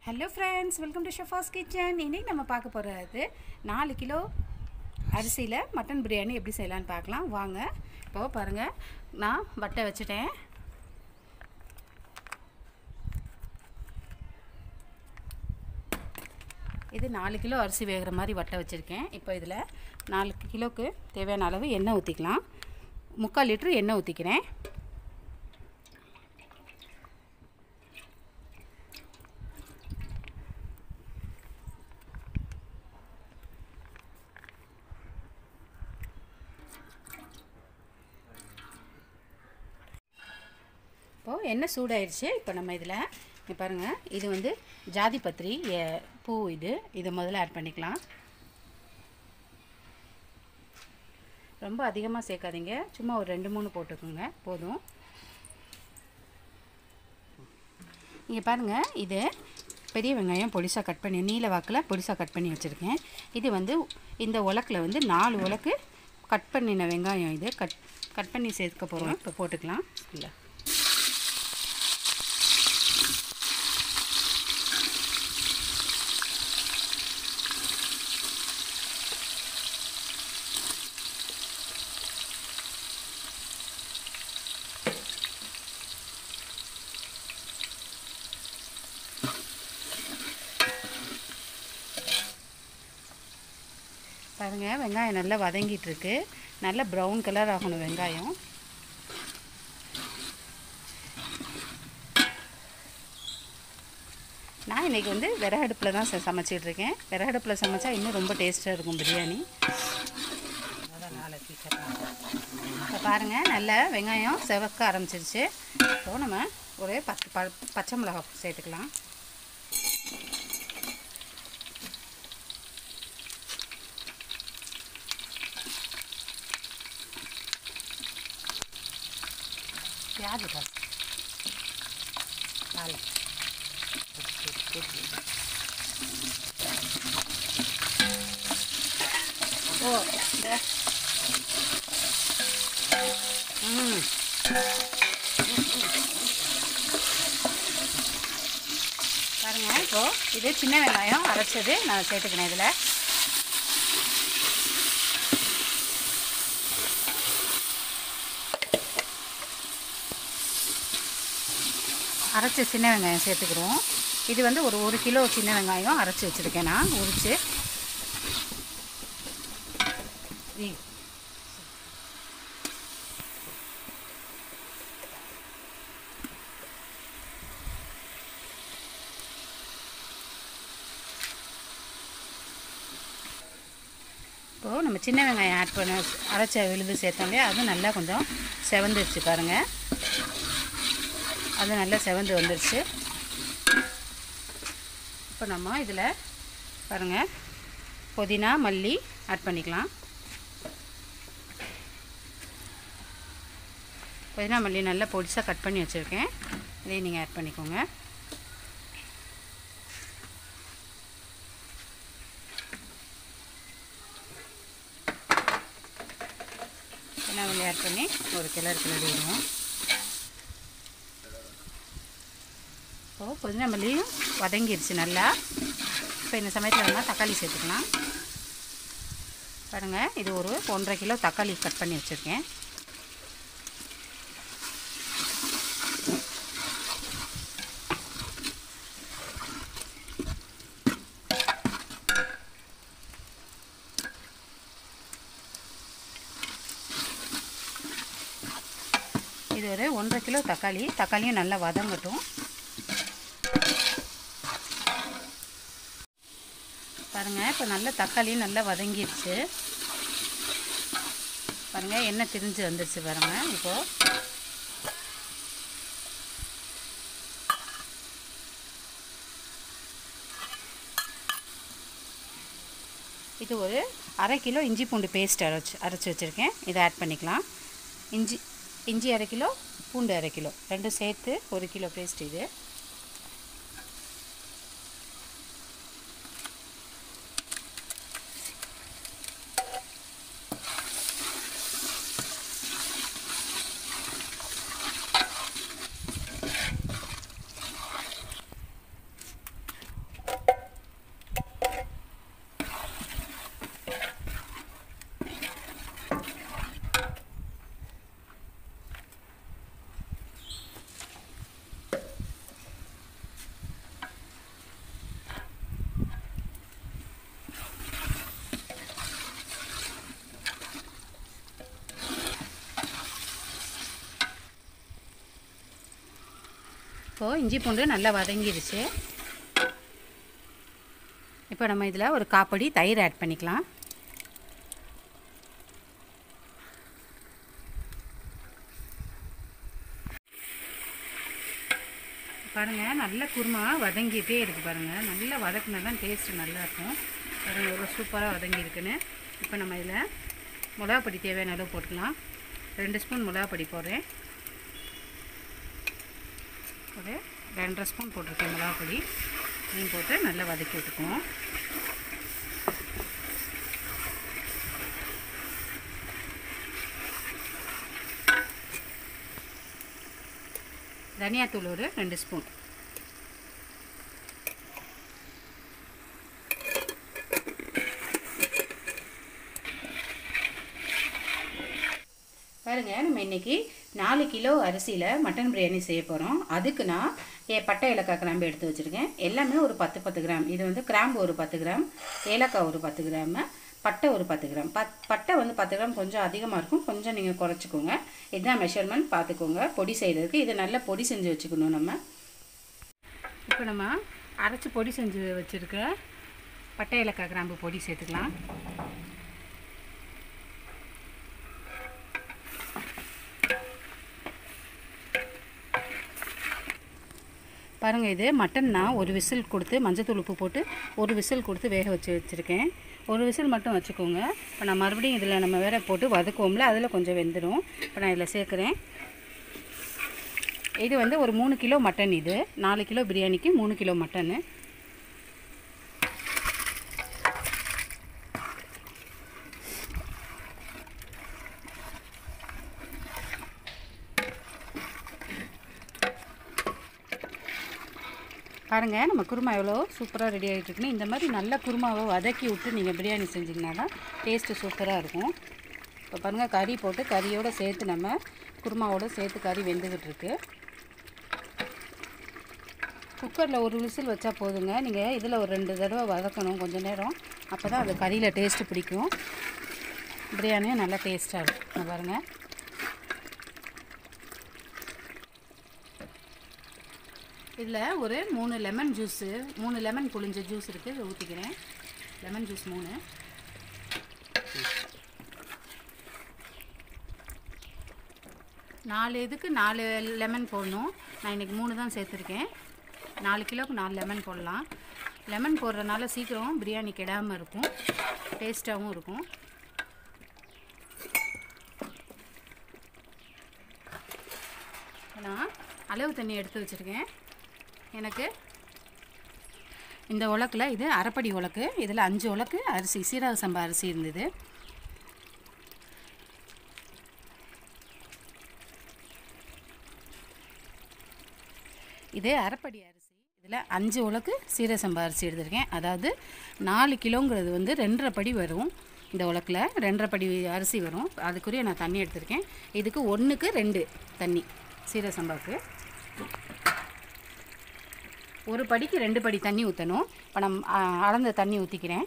hello friends welcome to Shefa's kitchen இன்னைக்கு நம்ம பார்க்க போகிறது நாலு கிலோ அரிசியில் மட்டன் பிரியாணி எப்படி செய்யலான்னு பார்க்கலாம் வாங்க இப்போ பாருங்கள் நான் வட்டை வச்சுட்டேன் இது நாலு கிலோ அரிசி வேகிற மாதிரி வட்டை வச்சுருக்கேன் இப்போ இதில் நாலு கிலோவுக்கு தேவையான அளவு எண்ணெய் ஊற்றிக்கலாம் முக்கால் லிட்ரு எண்ணெய் ஊற்றிக்கிறேன் இப்போது எண்ணெய் சூடாயிடுச்சு இப்போ நம்ம இதில் இங்கே பாருங்கள் இது வந்து ஜாதி பத்திரி எ- பூ இது இதை முதல்ல ஆட் பண்ணிக்கலாம் ரொம்ப அதிகமாக சேர்க்காதீங்க சும்மா ஒரு ரெண்டு மூணு போட்டுக்கோங்க போதும் இங்கே பாருங்கள் இது பெரிய வெங்காயம் பொடிசாக கட் பண்ணி நீல வாக்கில் பொடிசாக கட் பண்ணி வச்சுருக்கேன் இது வந்து இந்த உலக்கில் வந்து நாலு உலக்கு கட் பண்ணின வெங்காயம் இது கட் கட் பண்ணி சேர்க்க போகிறோம் இப்போ போட்டுக்கலாம் இல்லை பாருங்கள் வெங்காயம் நல்லா வதங்கிட்டு இருக்கு நல்ல ப்ரௌன் கலர் ஆகணும் வெங்காயம் நான் இன்றைக்கி வந்து விறகடுப்பில் தான் ச- சமைச்சிட்டு இருக்கேன் விறகடுப்பில் சமைச்சா இன்னும் ரொம்ப டேஸ்ட்டாக இருக்கும் பிரியாணி இப்போ பாருங்கள் நல்லா வெங்காயம் செவக்க ஆரம்பிச்சிருச்சு இப்போ நம்ம ஒரு பத்து ப பச்சை மிளகா சேர்த்துக்கலாம் प्याज बस डाल ओ दे ம் பாருங்க இப்போ இது சின்ன வெங்காயம் அரைச்சது நான் சேர்த்துக்கிறேன் இதில் அரைச்ச சின்ன வெங்காயம் சேர்த்துக்கிறோம் இது வந்து ஒரு ஒரு கிலோ சின்ன வெங்காயம் அரைச்சி வச்சுருக்கேன் நான் உரித்து இப்போது நம்ம சின்ன வெங்காயம் ஆட் பண்ண அரைச்ச விழுது சேர்த்தோம் இல்லையா அதுவும் நல்லா கொஞ்சம் செவந்துருச்சு பாருங்கள் அது நல்லா செவந்து வந்துருச்சு இப்போ நம்ம இதில் பாருங்கள் புதினா மல்லி ஆட் பண்ணிக்கலாம் புதினா மல்லி நல்லா பொடிசாக கட் பண்ணி வச்சுருக்கேன் இதையும் நீங்கள் ஆட் பண்ணிக்கோங்க புதினா மல்லி ஆட் பண்ணி ஒரு கிளறு கிளறி விடுவோம் இப்போது புதினா மல்லியும் வதங்கிருச்சு நல்லா இப்போ இந்த சமயத்தில் நம்ம தக்காளி சேர்த்துக்கலாம் பாருங்கள் இது ஒரு ஒன்றரை கிலோ தக்காளி கட் பண்ணி வச்சுருக்கேன் இது ஒரு ஒன்றரை கிலோ தக்காளி தக்காளியும் நல்லா வதங்கட்டும் பாருங்கள் இப்போ நல்ல தக்காளியும் நல்லா வதங்கிடுச்சு பாருங்கள் எண்ணெய் திரிஞ்சு வந்துடுச்சு பாருங்கள் இப்போது இது ஒரு அரை கிலோ இஞ்சி பூண்டு பேஸ்ட் அரைச்சி அரைச்சி வச்சுருக்கேன் இதை ஆட் பண்ணிக்கலாம் இஞ்சி இஞ்சி அரை கிலோ பூண்டு அரை கிலோ ரெண்டும் சேர்த்து ஒரு கிலோ பேஸ்ட் இது இப்போது இஞ்சி பூண்டு நல்லா வதங்கிடுச்சு இப்போ நம்ம இதில் ஒரு காப்படி தயிர் ஆட் பண்ணிக்கலாம் பாருங்கள் நல்ல குருமா வதங்கிட்டே இருக்குது பாருங்கள் நல்லா வதக்குனா தான் டேஸ்ட்டு நல்லாயிருக்கும் பாருங்கள் எவ்வளோ சூப்பராக வதங்கி இருக்குன்னு இப்போ நம்ம இதில் மிளகாப்பொடி தேவையான அளவு போட்டுக்கலாம் ரெண்டு ஸ்பூன் மிளகாப்பொடி போடுறேன் ஒரு ரெண்டரை ஸ்பூன் போட்டிருக்கேன் மிளகாப்பொடி இதையும் போட்டு நல்லா வதக்கி விட்டுக்குவோம் தனியாத்தூள் ஒரு ரெண்டு ஸ்பூன் பாருங்க நம்ம இன்னைக்கு நாலு கிலோ அரிசியில் மட்டன் பிரியாணி செய்ய போகிறோம் அதுக்கு நான் ஏ பட்டை ஏலக்காய் கிராம்பு எடுத்து வச்சுருக்கேன் எல்லாமே ஒரு பத்து பத்து கிராம் இது வந்து கிராம்பு ஒரு பத்து கிராம் ஏலக்காய் ஒரு பத்து கிராமு பட்டை ஒரு பத்து கிராம் பத் பட்டை வந்து பத்து கிராம் கொஞ்சம் அதிகமாக இருக்கும் கொஞ்சம் நீங்கள் குறைச்சிக்கோங்க இதுதான் மெஷர்மெண்ட் பார்த்துக்கோங்க பொடி செய்கிறதுக்கு இதை நல்லா பொடி செஞ்சு வச்சுக்கணும் நம்ம இப்போ நம்ம அரைச்சி பொடி செஞ்சு வச்சுருக்க பட்டை ஏலக்காய் கிராம்பு பொடி சேர்த்துக்கலாம் பாருங்கள் இது மட்டன் நான் ஒரு விசில் கொடுத்து மஞ்சத்தூள் உப்பு போட்டு ஒரு விசில் கொடுத்து வேக வச்சு வச்சுருக்கேன் ஒரு விசில் மட்டும் வச்சுக்கோங்க இப்போ நான் மறுபடியும் இதில் நம்ம வேற போட்டு வதக்குவோம்ல அதில் கொஞ்சம் வெந்துடும் இப்போ நான் இதில் சேர்க்குறேன் இது வந்து ஒரு மூணு கிலோ மட்டன் இது நாலு கிலோ பிரியாணிக்கு மூணு கிலோ மட்டனு பாருங்கள் நம்ம குருமா எவ்வளோ சூப்பராக ரெடி ஆகிட்டு இருக்குன்னு இந்த மாதிரி நல்ல குருமாவை வதக்கி விட்டு நீங்கள் பிரியாணி செஞ்சிங்கன்னா தான் டேஸ்ட்டு சூப்பராக இருக்கும் இப்போ பாருங்கள் கறி போட்டு கறியோடு சேர்த்து நம்ம குருமாவோடு சேர்த்து கறி வெந்துக்கிட்டு இருக்கு குக்கரில் ஒரு விசில் வச்சா போதுங்க நீங்கள் இதில் ஒரு ரெண்டு தடவை வதக்கணும் கொஞ்சம் நேரம் அப்போ தான் அது கறியில் டேஸ்ட்டு பிடிக்கும் பிரியாணியும் நல்லா டேஸ்ட்டாக இருக்கும் பாருங்கள் இதில் ஒரு மூணு லெமன் ஜூஸு மூணு லெமன் புளிஞ்ச ஜூஸ் இருக்குது இதை ஊற்றிக்கிறேன் லெமன் ஜூஸ் மூணு நாலு இதுக்கு நாலு லெமன் போடணும் நான் இன்றைக்கி மூணு தான் சேர்த்துருக்கேன் நாலு கிலோவுக்கு நாலு லெமன் போடலாம் லெமன் போடுறதுனால சீக்கிரம் பிரியாணி கெடாமல் இருக்கும் டேஸ்ட்டாகவும் இருக்கும் நான் அளவு தண்ணி எடுத்து வச்சுருக்கேன் எனக்கு இந்த உலக்கில் இது அரைப்படி உலக்கு இதில் அஞ்சு உலக்கு அரிசி சீரக சம்பா அரிசி இருந்தது இது அரைப்படி அரிசி இதில் அஞ்சு உலக்கு சீரக சம்பா அரிசி எடுத்திருக்கேன் அதாவது நாலு கிலோங்கிறது வந்து ரெண்டரை படி வரும் இந்த உலக்கில் ரெண்டரை படி அரிசி வரும் அதுக்குரிய நான் தண்ணி எடுத்திருக்கேன் இதுக்கு ஒன்றுக்கு ரெண்டு தண்ணி சீரக சம்பாவுக்கு ஒரு படிக்கு ரெண்டு படி தண்ணி ஊற்றணும் இப்போ நான் ஆ, அளந்த தண்ணி ஊற்றிக்கிறேன்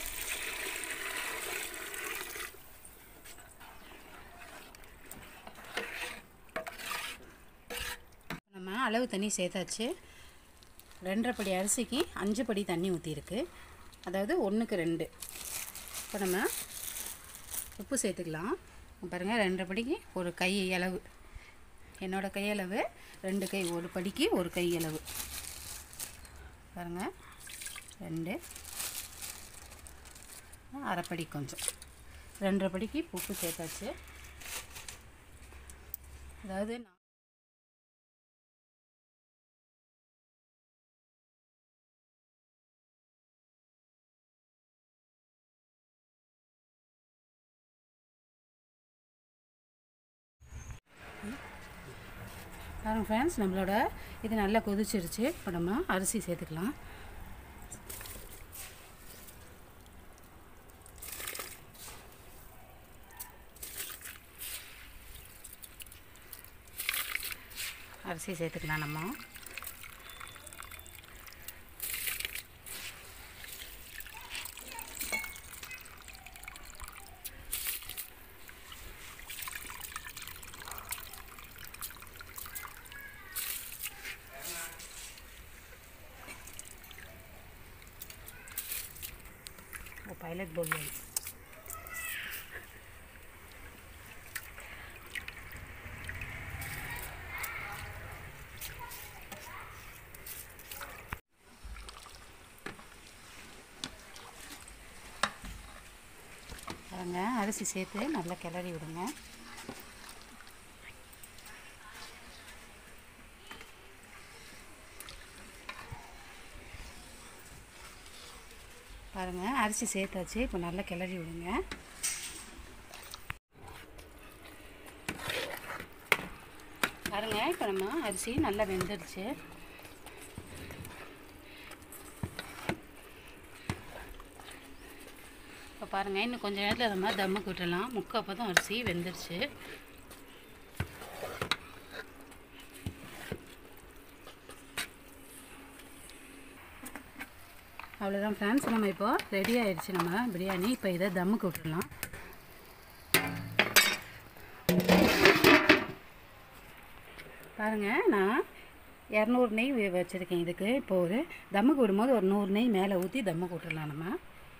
நம்ம அளவு தண்ணி சேர்த்தாச்சு ரெண்டரை படி அரிசிக்கு அஞ்சு படி தண்ணி ஊற்றிருக்கு அதாவது ஒன்றுக்கு ரெண்டு இப்போ நம்ம உப்பு சேர்த்துக்கலாம் பாருங்கள் ரெண்டரை படிக்கு ஒரு கை அளவு என்னோடய கையளவு ரெண்டு கை ஒரு படிக்கு ஒரு கை அளவு பாருங்கள் ரெண்டு அரைப்படி கொஞ்சம் ரெண்டரை படிக்கு உப்பு சேர்த்தாச்சு அதாவது நான் பாருங்க ஃப்ரெண்ட்ஸ் நம்மளோட இது நல்லா கொதிச்சிருச்சு இப்போ நம்ம அரிசி சேர்த்துக்கலாம் அரிசி சேர்த்துக்கலாம் நம்ம டாய்லெட் போல் பாருங்க அரிசி சேர்த்து நல்லா கிளறி விடுங்க பாருங்க அரிசி சேர்த்தாச்சு இப்போ நல்லா கிளறி விடுங்க பாருங்க இப்போ நம்ம அரிசி நல்லா வெந்துடுச்சு இப்போ பாருங்கள் இன்னும் கொஞ்சம் நேரத்தில் நம்ம தம்முக்கு விட்டுடலாம் முக்கால் பதம் அரிசி வெந்துருச்சு அவ்வளோதான் ஃப்ரெண்ட்ஸ் நம்ம இப்போ ரெடி ஆயிடுச்சு நம்ம பிரியாணி இப்போ இதை தம்முக்கு விட்டுடலாம் பாருங்கள் நான் இரநூறு நெய் வே- வச்சுருக்கேன் இதுக்கு இப்போ ஒரு தம்முக்கு விடும்போது ஒரு நூறு நெய் மேலே ஊற்றி தம்முக்கு விட்டுடலாம் நம்ம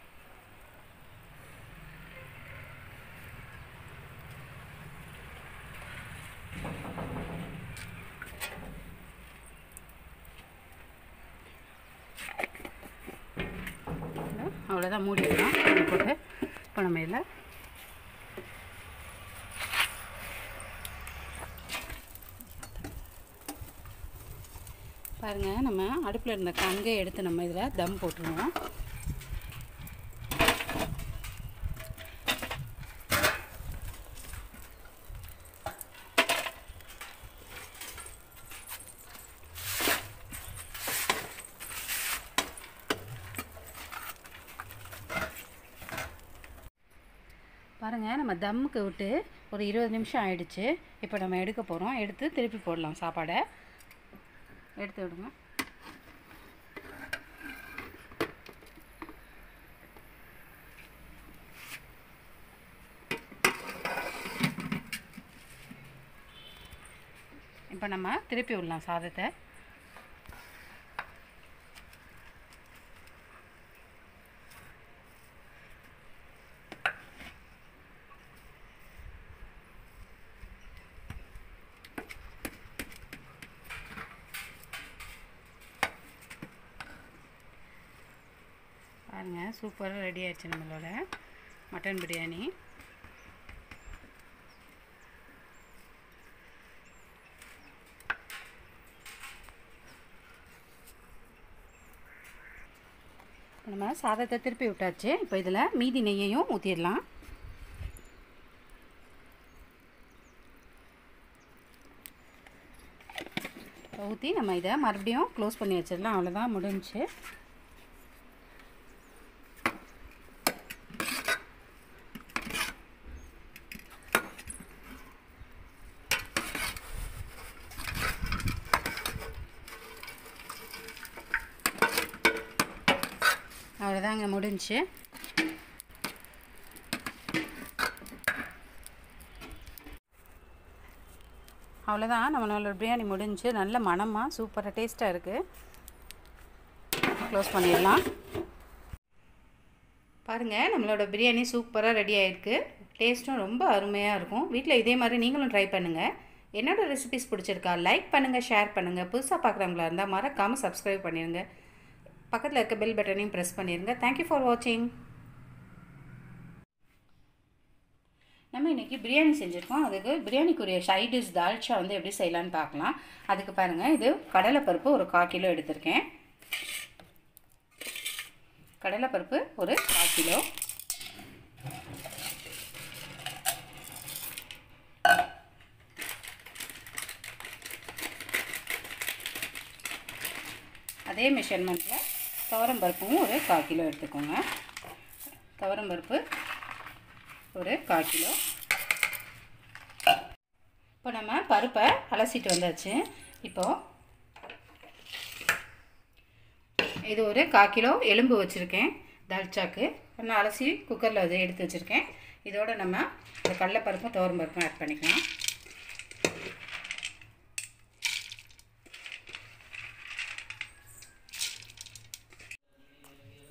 அவ்வளோதான் மூடிடலாம் மூடி போட்டு இப்போ நம்ம இதில் பாருங்கள் நம்ம அடுப்பில் இருந்த கங்கை எடுத்து நம்ம இதில் தம் போட்டுருவோம் பாருங்கள் நம்ம தம்முக்கு விட்டு ஒரு இருபது நிமிஷம் ஆயிடுச்சு இப்போ நம்ம எடுக்க போகிறோம் எடுத்து திருப்பி போடலாம் சாப்பாடை எடுத்து விடுங்க இப்போ நம்ம திருப்பி விடலாம் சாதத்தை பாருங்க சூப்பராக ரெடி ஆயிடுச்சு நம்மளோட மட்டன் பிரியாணி இப்ப நம்ம சாதத்தை திருப்பி விட்டாச்சு இப்போ இதில் மீதி நெய்யையும் ஊற்றிடலாம் ஊற்றி நம்ம இதை மறுபடியும் க்ளோஸ் பண்ணி வச்சிடலாம் அவ்வளோதான் முடிஞ்சுச்சு அவ்வளோதாங்க முடிஞ்சுச்சு அவ்வளோதான் நம்மளோட பிரியாணி முடிஞ்சு நல்ல மணமாக சூப்பராக டேஸ்ட்டாக இருக்குது க்ளோஸ் பண்ணிடலாம் பாருங்கள் நம்மளோட பிரியாணி சூப்பராக ரெடி ஆகிருக்கு டேஸ்ட்டும் ரொம்ப அருமையாக இருக்கும் வீட்டில் இதே மாதிரி நீங்களும் ட்ரை பண்ணுங்கள் என்னோட ரெசிபிஸ் பிடிச்சிருக்கா லைக் பண்ணுங்கள் ஷேர் பண்ணுங்கள் புதுசாக பார்க்குறவங்களா இருந்தால் மறக்காமல் சப்ஸ்கிரைப் பண்ணிடுங்க பக்கத்தில் இருக்க பெல் பட்டனையும் ப்ரெஸ் பண்ணிடுங்க தேங்க்யூ ஃபார் வாட்சிங் நம்ம இன்றைக்கி பிரியாணி செஞ்சுருக்கோம் அதுக்கு பிரியாணிக்குரிய சைடிஷ் தால்ச்சா வந்து எப்படி செய்யலான்னு பார்க்கலாம் அதுக்கு பாருங்கள் இது கடலைப்பருப்பு ஒரு கால் கிலோ எடுத்திருக்கேன் கடலைப்பருப்பு ஒரு கால் கிலோ அதே மெஷர்மெண்ட்டில் துவரம்பருப்பும் ஒரு கால் கிலோ எடுத்துக்கோங்க துவரம்பருப்பு ஒரு கால் கிலோ இப்போ நம்ம பருப்பை அலசிட்டு வந்தாச்சு இப்போது இது ஒரு கால் கிலோ எலும்பு வச்சுருக்கேன் தால்ச்சாக்கு நான் அலசி குக்கரில் அதை எடுத்து வச்சுருக்கேன் இதோட நம்ம இந்த கடலைப்பருப்பும் துவரம்பருப்பும் ஆட் பண்ணிக்கலாம்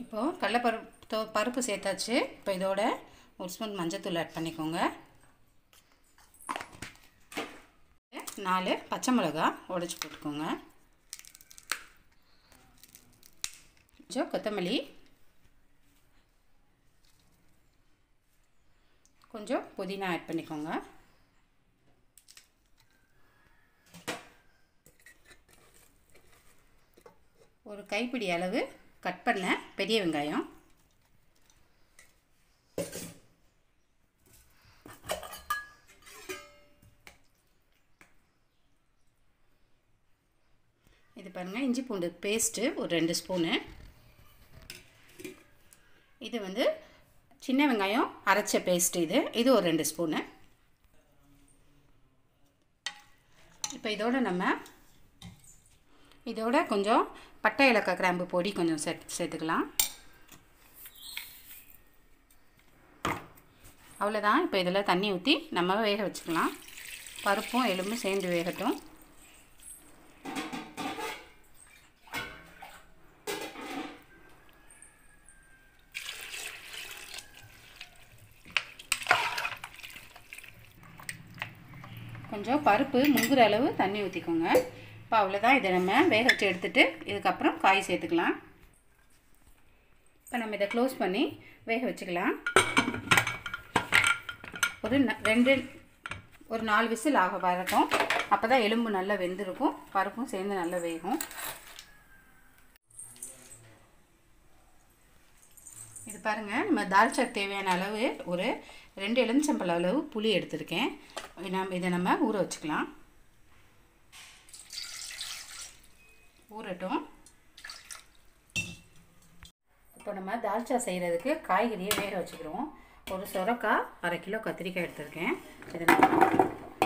இப்போது கடலப்பருப்பு பருப்பு சேர்த்தாச்சு இப்போ இதோட ஒரு ஸ்பூன் மஞ்சத்தூள் ஆட் பண்ணிக்கோங்க நாலு பச்சை மிளகா உடச்சி போட்டுக்கோங்க கொஞ்சம் கொத்தமல்லி கொஞ்சம் புதினா ஆட் பண்ணிக்கோங்க ஒரு கைப்பிடி அளவு கட் பண்ண பெரிய வெங்காயம் இது பாருங்கள் இஞ்சி பூண்டு பேஸ்ட்டு ஒரு ரெண்டு ஸ்பூனு இது வந்து சின்ன வெங்காயம் அரைச்ச பேஸ்ட்டு இது இது ஒரு ரெண்டு ஸ்பூனு இப்போ இதோட நம்ம இதோட கொஞ்சம் பட்டை இலக்காய் கிராம்பு பொடி கொஞ்சம் சே சேர்த்துக்கலாம் அவ்வளோதான் இப்போ இதில் தண்ணி ஊற்றி நம்ம வேக வச்சுக்கலாம் பருப்பும் எலும்பும் சேர்ந்து வேகட்டும் கொஞ்சம் பருப்பு முங்குற அளவு தண்ணி ஊற்றிக்கோங்க இப்போ அவ்வளோதான் இதை நம்ம வேக வச்சு எடுத்துகிட்டு இதுக்கப்புறம் காய் சேர்த்துக்கலாம் இப்போ நம்ம இதை க்ளோஸ் பண்ணி வேக வச்சுக்கலாம் ஒரு ரெண்டு ஒரு நாலு விசில் ஆக வரட்டும் அப்போ தான் எலும்பு நல்லா வெந்திருக்கும் பருப்பும் சேர்ந்து நல்லா வேகும் இது பாருங்கள் நம்ம தால்ச்சாக்கு தேவையான அளவு ஒரு ரெண்டு எலுமிச்சம்பழ அளவு புளி எடுத்திருக்கேன் நம்ம இதை நம்ம ஊற வச்சுக்கலாம் ஊறட்டும் இப்போ நம்ம தால்ச்சா செய்கிறதுக்கு காய்கறியை வேக வச்சுக்கிறோம் ஒரு சொரக்காய் அரை கிலோ கத்திரிக்காய் எடுத்திருக்கேன் இதை நம்ம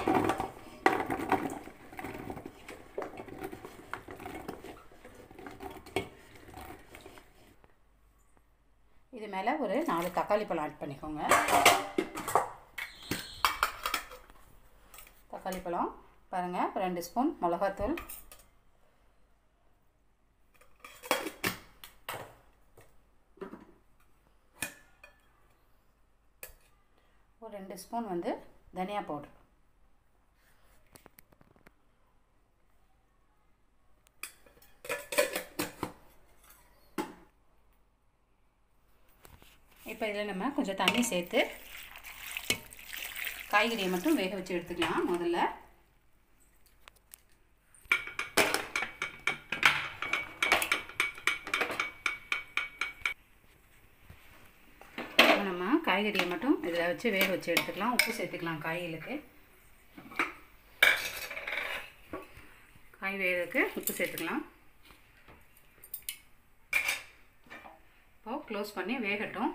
இது மேலே ஒரு நாலு தக்காளி பழம் ஆட் பண்ணிக்கோங்க தக்காளி பழம் பாருங்கள் ரெண்டு ஸ்பூன் மிளகாத்தூள் ஒரு ரெண்டு ஸ்பூன் வந்து தனியா பவுடர் இப்போ இதில் நம்ம கொஞ்சம் தண்ணி சேர்த்து காய்கறியை மட்டும் வேக வச்சு எடுத்துக்கலாம் முதல்ல நம்ம காய்கறியை மட்டும் இதில் வச்சு வேக வச்சு எடுத்துக்கலாம் உப்பு சேர்த்துக்கலாம் காய்களுக்கு காய் வேகிறதுக்கு உப்பு சேர்த்துக்கலாம் இப்போது க்ளோஸ் பண்ணி வேகட்டும்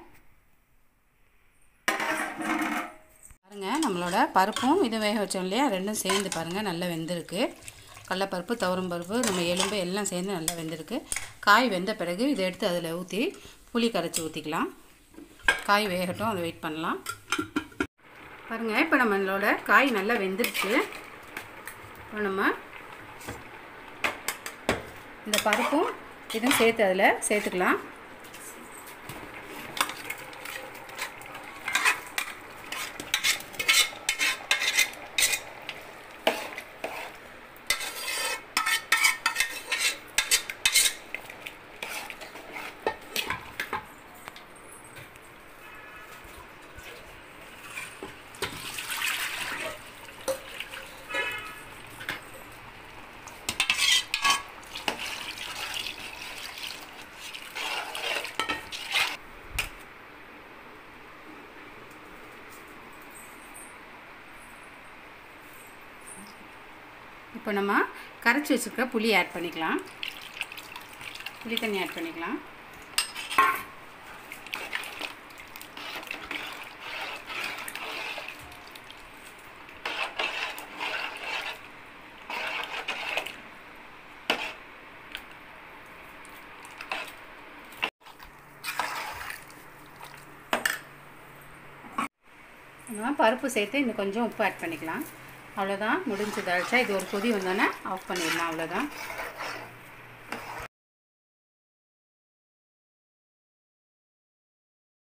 பாருங்கள் நம்மளோட பருப்பும் இது வேக வச்சோம் இல்லையா ரெண்டும் சேர்ந்து பாருங்கள் நல்லா வெந்திருக்கு கடலப்பருப்பு துவரம் பருப்பு நம்ம எலும்பு எல்லாம் சேர்ந்து நல்லா வெந்திருக்கு காய் வெந்த பிறகு இதை எடுத்து அதில் ஊற்றி புளி கரைச்சி ஊற்றிக்கலாம் காய் வேகட்டும் அதை வெயிட் பண்ணலாம் பாருங்கள் இப்போ நம்மளோட காய் நல்லா வெந்துருச்சு இப்போ நம்ம இந்த பருப்பும் இதுவும் சேர்த்து அதில் சேர்த்துக்கலாம் இப்போ நம்ம கரைச்சி வச்சுருக்க புளி ஆட் பண்ணிக்கலாம் புளி தண்ணி ஆட் பண்ணிக்கலாம் நம்ம பருப்பு சேர்த்து இன்னும் கொஞ்சம் உப்பு ஆட் பண்ணிக்கலாம் அவ்வளோதான் முடிஞ்சு தாளிச்சா இது ஒரு கொதி வந்தோன்னே ஆஃப் பண்ணிடலாம் அவ்வளோதான்